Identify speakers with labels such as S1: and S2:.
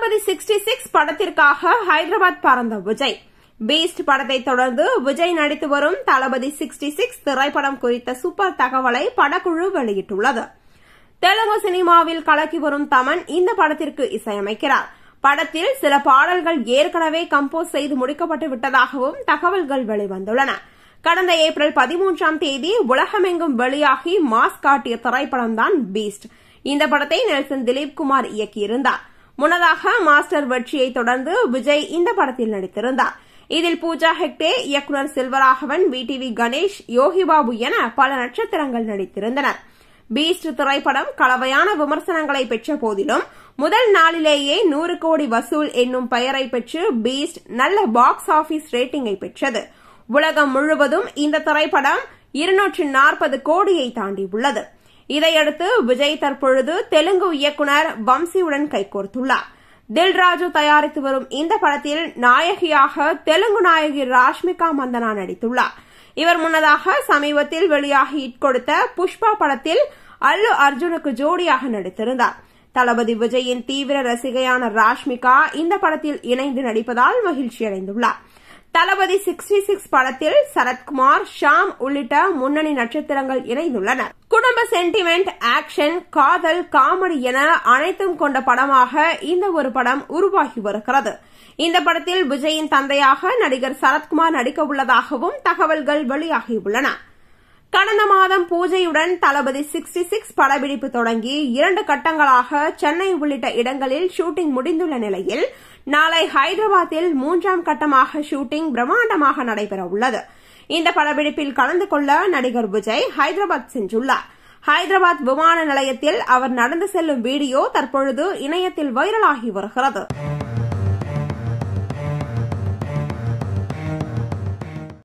S1: தளபதி sixty six படத்திற்காக ஹைதராபாத் பறந்த Vijay Beast படத்தை தொடர்ந்து விஜய் நடித்து வரும் தளபதி சிக்ஸ்டி சிக்ஸ் திரைப்படம் குறித்த சூப்பர் தகவலை படக்குழு வெளியிட்டுள்ளது தெலுங்கு சினிமாவில் கலக்கி வரும் தமன் இந்த படத்திற்கு இசையமைக்கிறார் படத்தில் சில பாடல்கள் ஏற்கனவே கம்போஸ் செய்து முடிக்கப்பட்டு விட்டதாகவும் தகவல்கள் வெளிவந்துள்ளன கடந்த ஏப்ரல் பதிமூன்றாம் தேதி உலகமெங்கும் வெளியாகி மாஸ் காட்டிய திரைப்படம்தான் பீஸ்ட் இந்த படத்தை நெல்சன் திலீப் குமார் இயக்கியிருந்தார் முன்னதாக மாஸ்டர் வெற்றியை தொடர்ந்து விஜய் இந்த படத்தில் நடித்திருந்தார் இதில் பூஜா ஹெக்டே இயக்குநர் செல்வராகவன் விடிவி கணேஷ் யோகிபாபு என பல நட்சத்திரங்கள் நடித்திருந்தனர் பீஸ்ட் திரைப்படம் கலவையான விமர்சனங்களை பெற்ற போதிலும் முதல் நாளிலேயே நூறு கோடி வசூல் என்னும் பெயரை பெற்று பீஸ்ட் நல்ல பாக்ஸ் ஆபீஸ் ரேட்டிங்கை பெற்றது உலகம் முழுவதும் இந்த திரைப்படம் இருநூற்று நாற்பது கோடியை தாண்டியுள்ளது இதையடுத்து விஜய் தற்பொழுது தெலுங்கு இயக்குனர் வம்சியுடன் கைகோர்த்துள்ளார் தில்ராஜு தயாரித்து வரும் இந்த படத்தில் நாயகியாக தெலுங்கு நாயகி ராஷ்மிகா மந்தனா நடித்துள்ளார் இவர் முன்னதாக சமீபத்தில் வெளியாகி ஹிட் கொடுத்த புஷ்பா படத்தில் அல்லு அர்ஜுனுக்கு ஜோடியாக நடித்திருந்தார் தளபதி விஜயின் தீவிர ரசிகையான ராஷ்மிகா இந்த படத்தில் இணைந்து நடிப்பதால் மகிழ்ச்சியடைந்துள்ளார் தளபதி சிக்ஸ்டி சிக்ஸ் படத்தில் சரத்குமார் ஷாம் உள்ளிட்ட முன்னணி நட்சத்திரங்கள் இணைந்துள்ளனர் குடும்ப சென்டிமெண்ட் ஆக்ஷன் காதல் காமெடி என அனைத்தும் கொண்ட படமாக இந்த ஒரு படம் உருவாகி வருகிறது இந்த படத்தில் விஜயின் தந்தையாக நடிகர் சரத்குமார் நடிக்க உள்ளதாகவும் தகவல்கள் வெளியாகியுள்ளன கடந்த மாதம் பூஜையுடன் தளபதி சிக்ஸ்டி சிக்ஸ் படப்பிடிப்பு தொடங்கி இரண்டு கட்டங்களாக சென்னை உள்ளிட்ட இடங்களில் ஷூட்டிங் முடிந்துள்ள நிலையில் நாளை ஹைதராபாத்தில் மூன்றாம் கட்டமாக ஷூட்டிங் பிரம்மாண்டமாக நடைபெற உள்ளது இந்த படப்பிடிப்பில் கலந்து கொள்ள நடிகர் விஜய் ஹைதராபாத் சென்றுள்ளார் ஹைதராபாத் விமான நிலையத்தில் அவர் நடந்து செல்லும் வீடியோ தற்பொழுது இணையத்தில் வைரலாகி வருகிறது